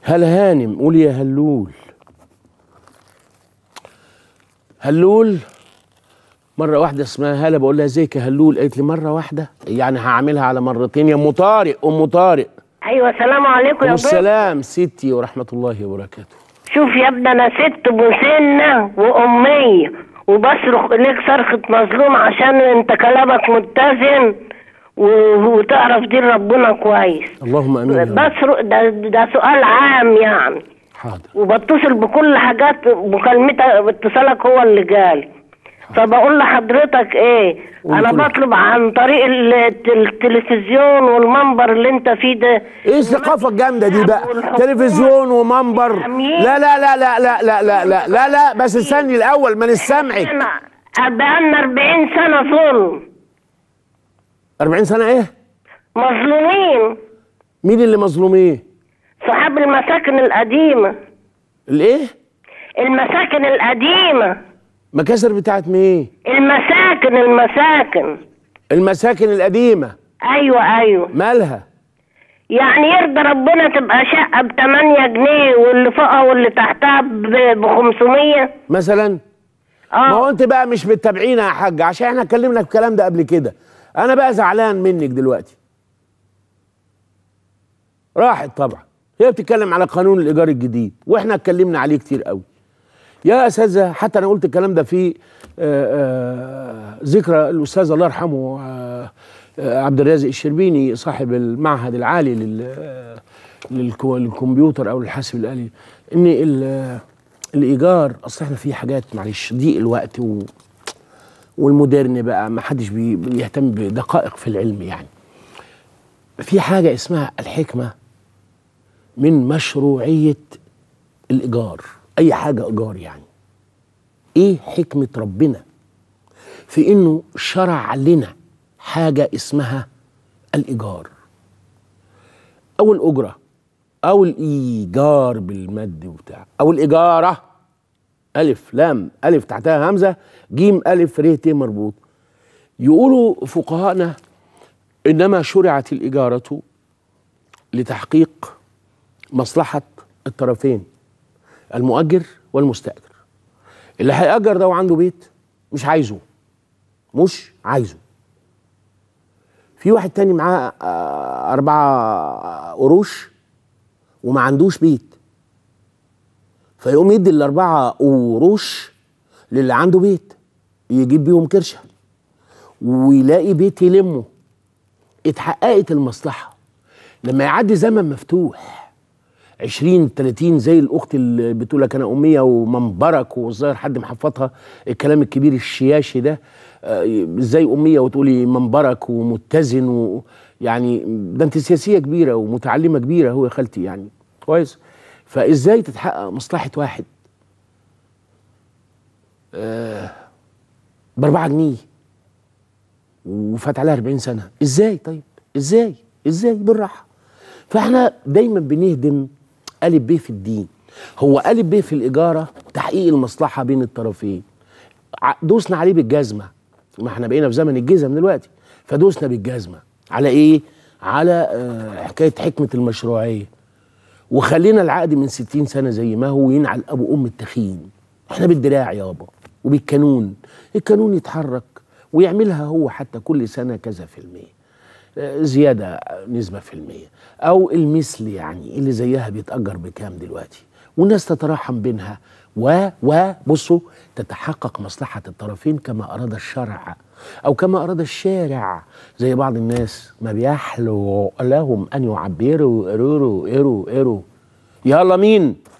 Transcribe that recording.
هلا هانم قول يا هلول هلول مرة واحدة اسمها هلا بقول لها ازيك يا هلول قالت لي مرة واحدة يعني هعملها على مرتين يا ام طارق ام طارق ايوه السلام عليكم يا دكتور والسلام ستي ورحمة الله وبركاته شوف يا ابني انا ست مسنه واميه وبصرخ ليك صرخه مظلوم عشان انت كلامك متزن و- وتعرف دين ربنا كويس اللهم امين يا رب. بصرخ ده, ده سؤال عام يعني حاضر وبتصل بكل حاجات مكالمتك اتصالك هو اللي جالي فبقول لحضرتك ايه انا قول. بطلب عن طريق ال- التلفزيون والمنبر اللي انت فيه ده ايه الثقافة الجامدة دي بقى والحكومة تلفزيون ومنبر أمين. لا لا لا لا لا لا لا لا لا لا بس استني الاول ما نسمعك احنا بقالنا 40 سنة ظلم 40 سنة ايه مظلومين مين اللي مظلومين صحاب المساكن القديمة الايه المساكن القديمة مكاسر بتاعت مين المساكن المساكن المساكن القديمة ايوه ايوه مالها يعني يرضى ربنا تبقى شقة ب 8 جنيه واللي فوقها واللي تحتها ب 500 مثلا ما هو اه انت بقى مش متابعينا يا حاج عشان احنا اتكلمنا في الكلام ده قبل كده انا بقى زعلان منك دلوقتي راحت طبعا هي بتتكلم على قانون الايجار الجديد واحنا اتكلمنا عليه كتير قوي يا اساتذه حتى انا قلت الكلام ده في آه، آه، ذكرى الاستاذ الله يرحمه آه، آه، عبد الرازق الشربيني صاحب المعهد العالي لل آه، للكو- للكمبيوتر او الحاسب الالي ان ال- الايجار اصل احنا في حاجات معلش ضيق الوقت و والمودرن بقى ما حدش بي- بيهتم بدقائق في العلم يعني في حاجه اسمها الحكمه من مشروعيه الايجار اي حاجه ايجار يعني ايه حكمه ربنا في انه شرع لنا حاجه اسمها الايجار او الاجره او الايجار بالمد وبتاع او الاجاره الف لام الف تحتها همزه جيم الف ر ت مربوط يقولوا فقهاءنا انما شرعت الاجاره لتحقيق مصلحه الطرفين المؤجر والمستاجر اللي هيأجر ده وعنده بيت مش عايزه مش عايزه في واحد تاني معاه آه، أربعة قروش وما عندوش بيت فيقوم يدي الأربعة قروش للي عنده بيت يجيب بيهم كرشة ويلاقي بيت يلمه اتحققت المصلحة لما يعدي زمن مفتوح 20 30 زي الاخت اللي بتقول لك انا اميه ومنبرك والظاهر حد محفظها الكلام الكبير الشياشي ده آه، ازاي اميه وتقولي منبرك ومتزن و يعني ده انت سياسيه كبيره ومتعلمه كبيره هو يا خالتي يعني كويس فازاي تتحقق مصلحه واحد آه باربعة جنيه وفات عليها 40 سنه ازاي طيب ازاي ازاي بالراحه فاحنا دايما بنهدم الف ب في الدين هو الف ب في الاجاره تحقيق المصلحه بين الطرفين ع- دوسنا عليه بالجزمه ما احنا بقينا في زمن الجزم دلوقتي فدوسنا بالجزمه على ايه على آه حكايه حكمه المشروعيه وخلينا العقد من 60 سنه زي ما هو ينعل ابو ام التخين احنا بالدراع يابا وبالكانون القانون يتحرك ويعملها هو حتى كل سنه كذا في المية آه، زيادة نسبة في المية أو المثل يعني اللي زيها بيتأجر بكام دلوقتي والناس تتراحم بينها و و بصوا تتحقق مصلحة الطرفين كما أراد الشرع أو كما أراد الشارع زي بعض الناس ما بيحلو لهم أن يعبروا إروروا إروا إروا يلا مين